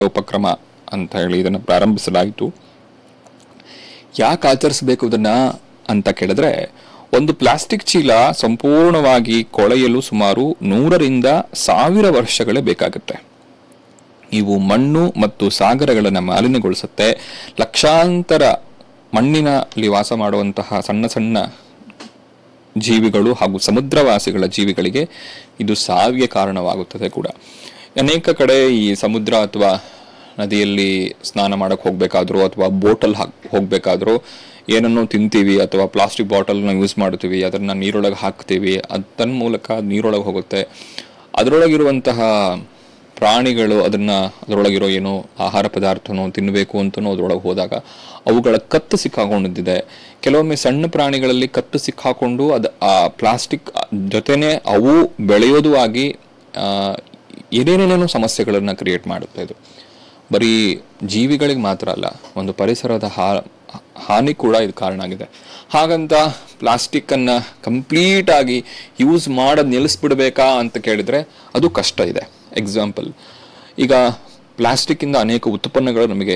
ಉಪಕ್ರಮ ಅಂತ ಹೇಳಿ ಇದನ್ನು ಪ್ರಾರಂಭಿಸಲಾಯಿತು ಯಾಕೆ ಆಚರಿಸಬೇಕು ಇದನ್ನ ಅಂತ ಕೇಳಿದ್ರೆ ಒಂದು ಪ್ಲಾಸ್ಟಿಕ್ ಚೀಲ ಸಂಪೂರ್ಣವಾಗಿ ಕೊಳೆಯಲು ಸುಮಾರು ನೂರರಿಂದ ಸಾವಿರ ವರ್ಷಗಳೇ ಬೇಕಾಗುತ್ತೆ ಇವು ಮಣ್ಣು ಮತ್ತು ಸಾಗರಗಳನ್ನು ಮಾಲಿನ್ಯಗೊಳಿಸುತ್ತೆ ಲಕ್ಷಾಂತರ ಮಣ್ಣಿನಲ್ಲಿ ವಾಸ ಮಾಡುವಂತಹ ಸಣ್ಣ ಸಣ್ಣ ಜೀವಿಗಳು ಹಾಗೂ ಸಮುದ್ರವಾಸಿಗಳ ಜೀವಿಗಳಿಗೆ ಇದು ಸಾವಿಗೆ ಕಾರಣವಾಗುತ್ತದೆ ಕೂಡ ಅನೇಕ ಕಡೆ ಈ ಸಮುದ್ರ ಅಥವಾ ನದಿಯಲ್ಲಿ ಸ್ನಾನ ಮಾಡಕ್ಕೆ ಹೋಗ್ಬೇಕಾದ್ರೂ ಅಥವಾ ಬೋಟಲ್ ಹಾಕ್ ಹೋಗ್ಬೇಕಾದ್ರೂ ಏನನ್ನೋ ತಿಂತೀವಿ ಅಥವಾ ಪ್ಲಾಸ್ಟಿಕ್ ಬಾಟಲ್ನ ಯೂಸ್ ಮಾಡ್ತೀವಿ ಅದನ್ನ ನೀರೊಳಗೆ ಹಾಕ್ತೀವಿ ಅದ್ ತನ್ನ ಮೂಲಕ ನೀರೊಳಗೆ ಹೋಗುತ್ತೆ ಅದರೊಳಗಿರುವಂತಹ ಪ್ರಾಣಿಗಳು ಅದನ್ನ ಅದರೊಳಗಿರೋ ಏನೋ ಆಹಾರ ಪದಾರ್ಥನೋ ತಿನ್ನಬೇಕು ಅಂತನೋ ಅದರೊಳಗೆ ಹೋದಾಗ ಅವುಗಳ ಕತ್ತು ಸಿಕ್ಕಾಕೊಂಡಿದ್ದಿದೆ ಕೆಲವೊಮ್ಮೆ ಸಣ್ಣ ಪ್ರಾಣಿಗಳಲ್ಲಿ ಕತ್ತು ಸಿಕ್ಕಾಕೊಂಡು ಅದು ಆ ಪ್ಲಾಸ್ಟಿಕ್ ಜೊತೆನೆ ಅವು ಬೆಳೆಯೋದು ಆಗಿ ಆ, ಏನೇನೇನೇನೋ ಸಮಸ್ಯೆಗಳನ್ನ ಕ್ರಿಯೇಟ್ ಮಾಡುತ್ತೆ ಇದು ಬರೀ ಜೀವಿಗಳಿಗೆ ಮಾತ್ರ ಅಲ್ಲ ಒಂದು ಪರಿಸರದ ಹಾ ಹಾನಿ ಕೂಡ ಇದು ಕಾರಣ ಆಗಿದೆ ಹಾಗಂತ ಪ್ಲಾಸ್ಟಿಕ್ ಅನ್ನ ಕಂಪ್ಲೀಟ್ ಆಗಿ ಯೂಸ್ ಮಾಡೋದು ನಿಲ್ಲಿಸ್ಬಿಡ್ಬೇಕಾ ಅಂತ ಕೇಳಿದ್ರೆ ಅದು ಕಷ್ಟ ಇದೆ ಎಕ್ಸಾಂಪಲ್ ಈಗ ಪ್ಲಾಸ್ಟಿಕ್ ಇಂದ ಅನೇಕ ಉತ್ಪನ್ನಗಳು ನಮಗೆ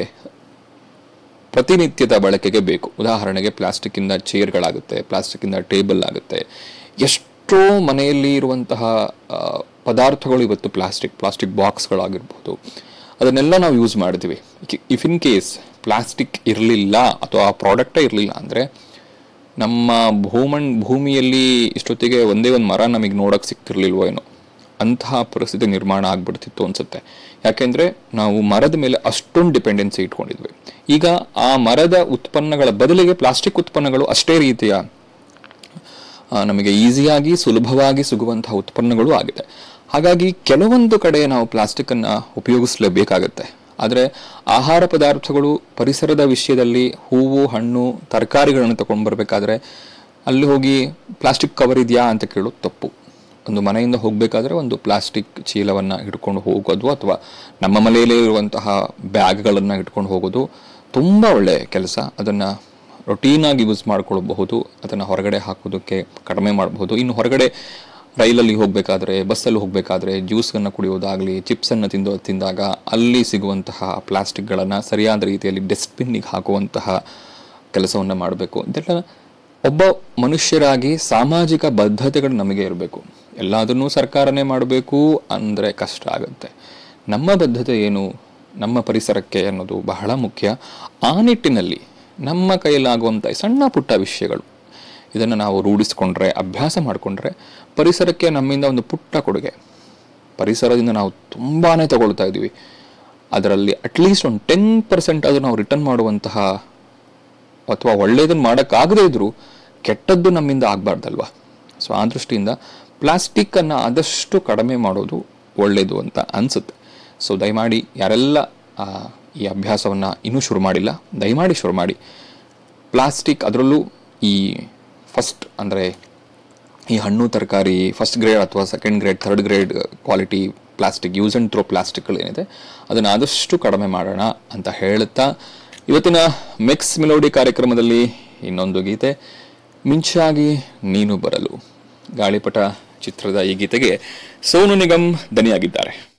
ಪ್ರತಿನಿತ್ಯದ ಬಳಕೆಗೆ ಬೇಕು ಉದಾಹರಣೆಗೆ ಪ್ಲಾಸ್ಟಿಕ್ ಇಂದ ಚೇರ್ಗಳಾಗುತ್ತೆ ಪ್ಲಾಸ್ಟಿಕ್ ಇಂದ ಟೇಬಲ್ ಆಗುತ್ತೆ ಎಷ್ಟೋ ಮನೆಯಲ್ಲಿ ಇರುವಂತಹ ಆ, ಪದಾರ್ಥಗಳು ಇವತ್ತು ಪ್ಲಾಸ್ಟಿಕ್ ಪ್ಲಾಸ್ಟಿಕ್ ಬಾಕ್ಸ್ಗಳಾಗಿರ್ಬೋದು ಅದನ್ನೆಲ್ಲ ನಾವು ಯೂಸ್ ಮಾಡ್ತೀವಿ ಇಫ್ ಇನ್ ಕೇಸ್ ಪ್ಲಾಸ್ಟಿಕ್ ಇರಲಿಲ್ಲ ಅಥವಾ ಆ ಪ್ರಾಡಕ್ಟೇ ಇರಲಿಲ್ಲ ಅಂದರೆ ನಮ್ಮ ಭೂಮಣ್ ಭೂಮಿಯಲ್ಲಿ ಇಷ್ಟೊತ್ತಿಗೆ ಒಂದೇ ಒಂದು ಮರ ನಮಗೆ ನೋಡಕ್ ಸಿಕ್ತಿರ್ಲಿಲ್ವೋ ಏನೋ ಅಂತಹ ಪರಿಸ್ಥಿತಿ ನಿರ್ಮಾಣ ಆಗ್ಬಿಡ್ತಿತ್ತು ಅನ್ಸುತ್ತೆ ಯಾಕೆಂದ್ರೆ ನಾವು ಮರದ ಮೇಲೆ ಅಷ್ಟೊಂದು ಡಿಪೆಂಡೆನ್ಸಿ ಇಟ್ಕೊಂಡಿದ್ವಿ ಈಗ ಆ ಮರದ ಉತ್ಪನ್ನಗಳ ಬದಲಿಗೆ ಪ್ಲಾಸ್ಟಿಕ್ ಉತ್ಪನ್ನಗಳು ಅಷ್ಟೇ ರೀತಿಯ ಆ, ನಮಗೆ ಈಸಿಯಾಗಿ ಸುಲಭವಾಗಿ ಸಿಗುವಂತಹ ಉತ್ಪನ್ನಗಳು ಆಗಿದೆ ಹಾಗಾಗಿ ಕೆಲವೊಂದು ಕಡೆ ನಾವು ಪ್ಲಾಸ್ಟಿಕ್ ಅನ್ನ ಉಪಯೋಗಿಸಲೇಬೇಕಾಗತ್ತೆ ಆದರೆ ಆಹಾರ ಪದಾರ್ಥಗಳು ಪರಿಸರದ ವಿಷಯದಲ್ಲಿ ಹೂವು ಹಣ್ಣು ತರಕಾರಿಗಳನ್ನು ತಗೊಂಡು ಬರಬೇಕಾದ್ರೆ ಅಲ್ಲಿ ಹೋಗಿ ಪ್ಲಾಸ್ಟಿಕ್ ಕವರ್ ಇದೆಯಾ ಅಂತ ಕೇಳೋದು ತಪ್ಪು ಒಂದು ಮನೆಯಿಂದ ಹೋಗಬೇಕಾದ್ರೆ ಒಂದು ಪ್ಲಾಸ್ಟಿಕ್ ಚೀಲವನ್ನು ಹಿಡ್ಕೊಂಡು ಹೋಗೋದು ಅಥವಾ ನಮ್ಮ ಮನೆಯಲ್ಲೇ ಇರುವಂತಹ ಬ್ಯಾಗ್ಗಳನ್ನು ಹಿಡ್ಕೊಂಡು ಹೋಗೋದು ತುಂಬ ಒಳ್ಳೆಯ ಕೆಲಸ ಅದನ್ನು ರೊಟೀನಾಗಿ ಯೂಸ್ ಮಾಡ್ಕೊಳ್ಬಹುದು ಅದನ್ನು ಹೊರಗಡೆ ಹಾಕೋದಕ್ಕೆ ಕಡಿಮೆ ಮಾಡಬಹುದು ಇನ್ನು ಹೊರಗಡೆ ರೈಲಲ್ಲಿ ಹೋಗಬೇಕಾದ್ರೆ ಬಸ್ಸಲ್ಲಿ ಹೋಗಬೇಕಾದ್ರೆ ಜ್ಯೂಸನ್ನು ಕುಡಿಯೋದಾಗಲಿ ಚಿಪ್ಸನ್ನು ತಿಂದು ತಿಂದಾಗ ಅಲ್ಲಿ ಸಿಗುವಂತಹ ಪ್ಲಾಸ್ಟಿಕ್ಗಳನ್ನು ಸರಿಯಾದ ರೀತಿಯಲ್ಲಿ ಡಸ್ಟ್ಬಿನ್ನಿಗೆ ಹಾಕುವಂತಹ ಕೆಲಸವನ್ನು ಮಾಡಬೇಕು ಇದೆಲ್ಲ ಒಬ್ಬ ಮನುಷ್ಯರಾಗಿ ಸಾಮಾಜಿಕ ಬದ್ಧತೆಗಳು ನಮಗೆ ಇರಬೇಕು ಎಲ್ಲದನ್ನೂ ಸರ್ಕಾರನೇ ಮಾಡಬೇಕು ಅಂದರೆ ಕಷ್ಟ ಆಗುತ್ತೆ ನಮ್ಮ ಬದ್ಧತೆ ಏನು ನಮ್ಮ ಪರಿಸರಕ್ಕೆ ಅನ್ನೋದು ಬಹಳ ಮುಖ್ಯ ಆ ನಿಟ್ಟಿನಲ್ಲಿ ನಮ್ಮ ಕೈಯಲ್ಲಾಗುವಂಥ ಸಣ್ಣ ಪುಟ್ಟ ವಿಷಯಗಳು ಇದನ್ನು ನಾವು ರೂಢಿಸ್ಕೊಂಡ್ರೆ ಅಭ್ಯಾಸ ಮಾಡಿಕೊಂಡ್ರೆ ಪರಿಸರಕ್ಕೆ ನಮ್ಮಿಂದ ಒಂದು ಪುಟ್ಟ ಕೊಡುಗೆ ಪರಿಸರದಿಂದ ನಾವು ತುಂಬಾ ತಗೊಳ್ತಾ ಇದ್ದೀವಿ ಅದರಲ್ಲಿ ಅಟ್ಲೀಸ್ಟ್ ಒಂದು ಟೆನ್ ಪರ್ಸೆಂಟ್ ಆದರೂ ನಾವು ರಿಟರ್ನ್ ಮಾಡುವಂತಹ ಅಥವಾ ಒಳ್ಳೆಯದನ್ನು ಮಾಡೋಕ್ಕಾಗದೇ ಇದ್ರೂ ಕೆಟ್ಟದ್ದು ನಮ್ಮಿಂದ ಆಗಬಾರ್ದಲ್ವಾ ಸೊ ಆ ದೃಷ್ಟಿಯಿಂದ ಪ್ಲಾಸ್ಟಿಕ್ಕನ್ನು ಆದಷ್ಟು ಕಡಿಮೆ ಮಾಡೋದು ಒಳ್ಳೆಯದು ಅಂತ ಅನಿಸುತ್ತೆ ಸೊ ದಯಮಾಡಿ ಯಾರೆಲ್ಲ ಆ, ಈ ಅಭ್ಯಾಸವನ್ನು ಇನ್ನೂ ಶುರು ಮಾಡಿಲ್ಲ ದಯಮಾಡಿ ಶುರು ಮಾಡಿ ಪ್ಲಾಸ್ಟಿಕ್ ಅದರಲ್ಲೂ ಈ ಫಸ್ಟ್ ಅಂದರೆ ಈ ಹಣ್ಣು ತರಕಾರಿ ಫಸ್ಟ್ ಗ್ರೇಡ್ ಅಥವಾ second grade third grade quality plastic use and throw ಪ್ಲಾಸ್ಟಿಕ್ಗಳು ಏನಿದೆ ಅದನ್ನು ಆದಷ್ಟು ಕಡಿಮೆ ಮಾಡೋಣ ಅಂತ ಹೇಳುತ್ತಾ ಇವತ್ತಿನ ಮಿಕ್ಸ್ ಮಿಲೋಡಿ ಕಾರ್ಯಕ್ರಮದಲ್ಲಿ ಇನ್ನೊಂದು ಗೀತೆ ಮಿಂಚಾಗಿ ನೀನು ಬರಲು ಗಾಳಿಪಟ ಚಿತ್ರದ ಈ ಗೀತೆಗೆ ಸೋನು ನಿಗಮ್ ದನಿಯಾಗಿದ್ದಾರೆ